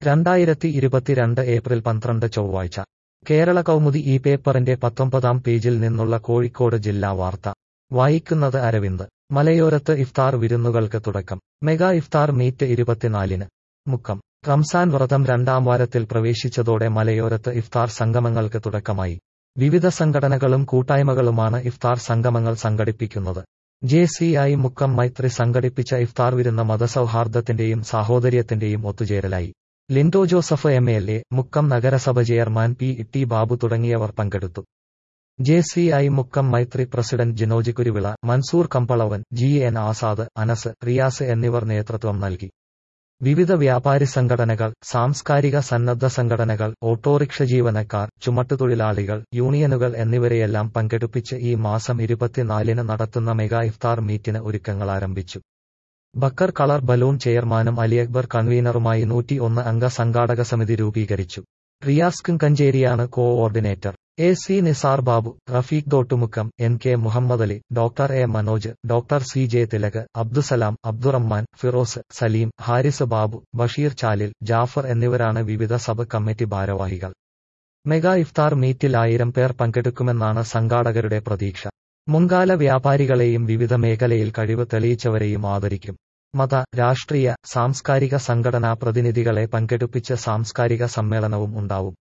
രണ്ടായിരത്തി ഇരുപത്തിരണ്ട് ഏപ്രിൽ പന്ത്രണ്ട് ചൊവ്വാഴ്ച കേരള കൗമുദി ഈ പേപ്പറിന്റെ പത്തൊമ്പതാം പേജിൽ നിന്നുള്ള കോഴിക്കോട് ജില്ലാ വാർത്ത വായിക്കുന്നത് അരവിന്ദ് മലയോരത്ത് ഇഫ്താർ വിരുന്നുകൾക്ക് തുടക്കം മെഗാ ഇഫ്താർ മീറ്റ് ഇരുപത്തിനാലിന് മുക്കം റംസാൻ വ്രതം രണ്ടാം വാരത്തിൽ പ്രവേശിച്ചതോടെ മലയോരത്ത് ഇഫ്താർ സംഗമങ്ങൾക്ക് തുടക്കമായി വിവിധ സംഘടനകളും കൂട്ടായ്മകളുമാണ് ഇഫ്താർ സംഗമങ്ങൾ സംഘടിപ്പിക്കുന്നത് J C I Mukkam Maithri സംഘടിപ്പിച്ച ഇഫ്താർ വിരുന്ന മതസൗഹാർദ്ദത്തിന്റെയും സാഹോദര്യത്തിന്റെയും ഒത്തുചേരലായി Lindo Joseph M L A Mukkam നഗരസഭ ചെയർമാൻ പി ടി ബാബു തുടങ്ങിയവർ പങ്കെടുത്തു J C I Mukkam Maithri president Jinoj Kuruvila Mansoor Kambalavan G N Azad Anas Riyas എന്നിവർ നേതൃത്വം നൽകി വിവിധ വ്യാപാരി സംഘടനകൾ സാംസ്കാരിക സന്നദ്ധ സംഘടനകൾ ഓട്ടോറിക്ഷ ജീവനക്കാർ ചുമട്ടുതൊഴിലാളികൾ യൂണിയനുകൾ എന്നിവരെയെല്ലാം പങ്കെടുപ്പിച്ച് ഈ മാസം ഇരുപത്തിനാലിന് നടത്തുന്ന മെഗാ ഇഫ്താർ മീറ്റിന് ഒരുക്കങ്ങൾ ആരംഭിച്ചു ബക്കർ കളർ ബലൂൺ ചെയർമാനും അലി അക്ബർ കൺവീനറുമായി നൂറ്റി ഒന്ന് അംഗ സംഘാടക സമിതി രൂപീകരിച്ചു റിയാസ് കഞ്ചേരിയാണ് coordinator A C Nizar Babu Rafeeq Dottumukkam N K Muhammad Ali doctor A Manoj doctor C J Thilak Abdussalam Abdurahman Firoz Saleem Haris Babu Basheer Chalil Jafar എന്നിവരാണ് വിവിധ സബ് കമ്മിറ്റി ഭാരവാഹികൾ മെഗാ ഇഫ്താർ മീറ്റിൽ ആയിരം പേർ പങ്കെടുക്കുമെന്നാണ് സംഘാടകരുടെ പ്രതീക്ഷ മുൻകാല വ്യാപാരികളെയും വിവിധ മേഖലയിൽ കഴിവ് തെളിയിച്ചവരെയും ആദരിക്കും മത രാഷ്ട്രീയ സാംസ്കാരിക സംഘടനാ പ്രതിനിധികളെ പങ്കെടുപ്പിച്ച് സാംസ്കാരിക സമ്മേളനവും ഉണ്ടാവും